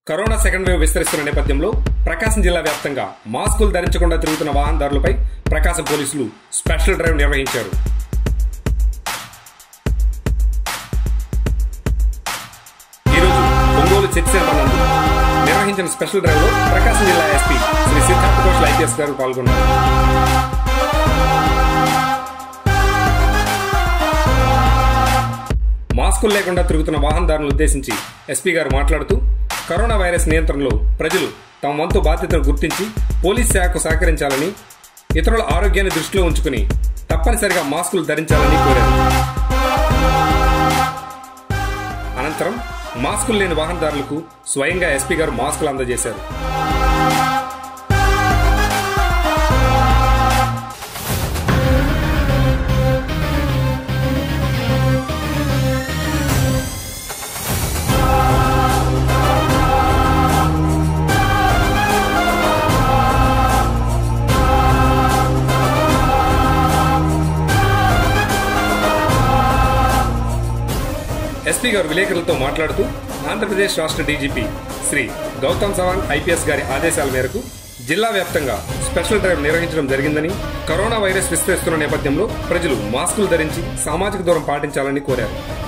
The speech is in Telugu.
కరోనా సెకండ్ వేవ్ విస్తరిస్తున్న నేపథ్యంలో ప్రకాశం జిల్లా వ్యాప్తంగా మాస్కులు ధరించకుండా తిరుగుతున్న వాహనదారులపై ప్రకాశం పోలీసులు స్పెషల్ డ్రైవ్ నిర్వహించారు ఈరోజు ఒంగోలు చర్చ్ సెంటర్ నందు నిర్వహించిన స్పెషల్ డ్రైవ్ లో ప్రకాశం జిల్లా ఎస్పీ శ్రీ సిద్ధార్థ కోషల్ ఐపీఎస్ గారు పాల్గొన్నారు మాస్కులు లేకుండా తిరుగుతున్న వాహనదారులను ఉద్దేశించి ఎస్పీ గారు మాట్లాడుతూ కరోనా వైరస్ నియంత్రణలో ప్రజలు తమ వంతు బాధ్యతను గుర్తించి పోలీస్ శాఖకు సహకరించాలని ఇతరుల ఆరోగ్యాన్ని దృష్టిలో ఉంచుకుని తప్పనిసరిగా మాస్కులు ధరించాలని కోరారు అనంతరం మాస్కులు లేని వాహనదారులకు స్వయంగా ఎస్పీ గారు మాస్కులు అందజేశారు ఎస్పీ గారు విలేకరులతో మాట్లాడుతూ ఆంధ్రప్రదేశ్ రాష్ట్ర డీజీపీ శ్రీ గౌతమ్ సవాంగ్ ఐపీఎస్ గారి ఆదేశాల మేరకు జిల్లా వ్యాప్తంగా స్పెషల్ డ్రైవ్ నిర్వహించడం జరిగిందని కరోనా వైరస్ విస్తరిస్తున్న నేపథ్యంలో ప్రజలు మాస్కులు ధరించి సామాజిక దూరం పాటించాలని కోరారు